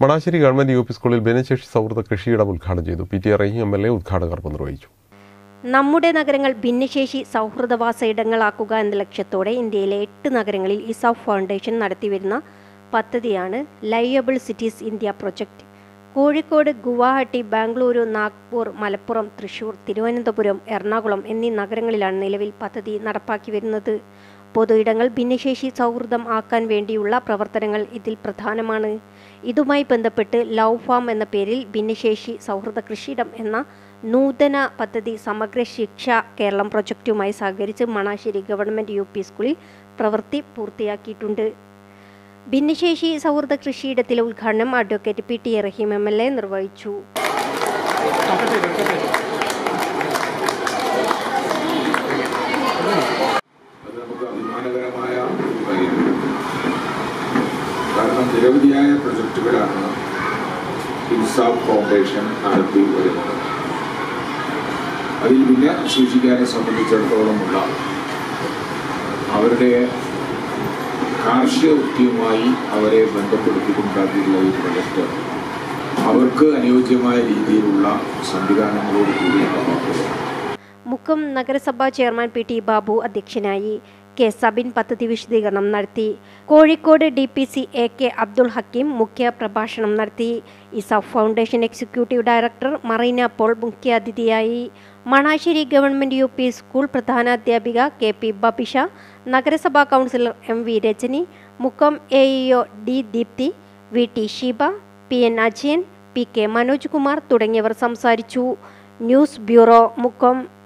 Manassery government U P സ്കൂളിൽ ഭിന്നശേഷി സൗഹൃദ കൃഷിയിടം ഉദ്ഘാടനം ചെയ്തു P T R Rahim M L A ഉദ്ഘാടകർപ്പ് നിർവഹിച്ചു നമ്മുടെ നഗരങ്ങൾ ഭിന്നശേഷി സൗഹൃദവാസ ഇടങ്ങളാക്കുക എന്ന ലക്ഷ്യത്തോടെ ഇന്ത്യയിലെ എട്ട് നഗരങ്ങളിൽ ഇസഫ് ഫൗണ്ടേഷൻ നടത്തിവരുന്ന പദ്ധതിയാണ് livable cities India project Kozhikode Guwahati Bengaluru Nagpur Malappuram Thrissur Thiruvananthapuram Ernakulam എന്നീ നഗരങ്ങളിലാണ് നിലവിൽ പദ്ധതി നടപ്പാക്കി വരുന്നത് പൊതു ഇടങ്ങൾ ഭിന്നശേഷി സൗഹൃദം ആക്കാൻ വേണ്ടിയുള്ള പ്രവർത്തനങ്ങൾ ഇതിൽ പ്രധാനമാണ് ഇതുമായി ബന്ധപ്പെട്ട് ലവ് ഫാം എന്ന പേരിൽ ഭിന്നശേഷി സൗഹൃദ കൃഷിയിടം എന്ന നൂതന പദ്ധതി സമഗ്ര ശിക്ഷ കേരളം പ്രൊജക്റ്റുമായി സഹകരിച്ച് മണാശ്ശേരി ഗവൺമെൻറ് യു പി സ്കൂളിൽ പ്രവൃത്തി പൂർത്തിയാക്കിയിട്ടുണ്ട് ഭിന്നശേഷി സൗഹൃദ കൃഷിയിടത്തിലെ ഉദ്ഘാടനം advocate P T A Rahim M L A നിർവഹിച്ചു അത് നമുക്ക് അഭിമാനകരമായ ഒരു കാര്യമാണ് കാരണം നിരവധിയായ പ്രൊജക്റ്റുകളാണ് ഇൻസാഫ് ഫൗണ്ടേഷൻ നടത്തി വരുന്നത് അതിൽ ഭിന്നശേഷിക്കാരെ സംബന്ധിച്ചിടത്തോളമുള്ള അവരുടെ കാർഷിക വൃത്തിയുമായി അവരെ ബന്ധപ്പെടുത്തിക്കൊണ്ടാക്കിയിട്ടുള്ള ഈ പ്രൊജക്റ്റ് അവർക്ക് അനുയോജ്യമായ രീതിയിലുള്ള സംവിധാനങ്ങളോട് കൂടി നടപ്പാക്കുക മുക്കം നഗരസഭാ ചെയർമാൻ പി ടി ബാബു അധ്യക്ഷനായി കെ സബിൻ പദ്ധതി വിശദീകരണം നടത്തി Kozhikode D P C A K Abdul Hakeem മുഖ്യ പ്രഭാഷണം നടത്തി ESAF foundation executive director Marina Paul മുഖ്യാതിഥിയായി Manassery government U P school പ്രധാനാധ്യാപിക കെ പി ബബിഷ നഗരസഭാ councillor M V Rajani Mukkam A EO D Deepthi V T Sheeba P N Ajayan P K Manoj Kumar തുടങ്ങിയവർ സംസാരിച്ചു ന്യൂസ് ബ്യൂറോ മുക്കം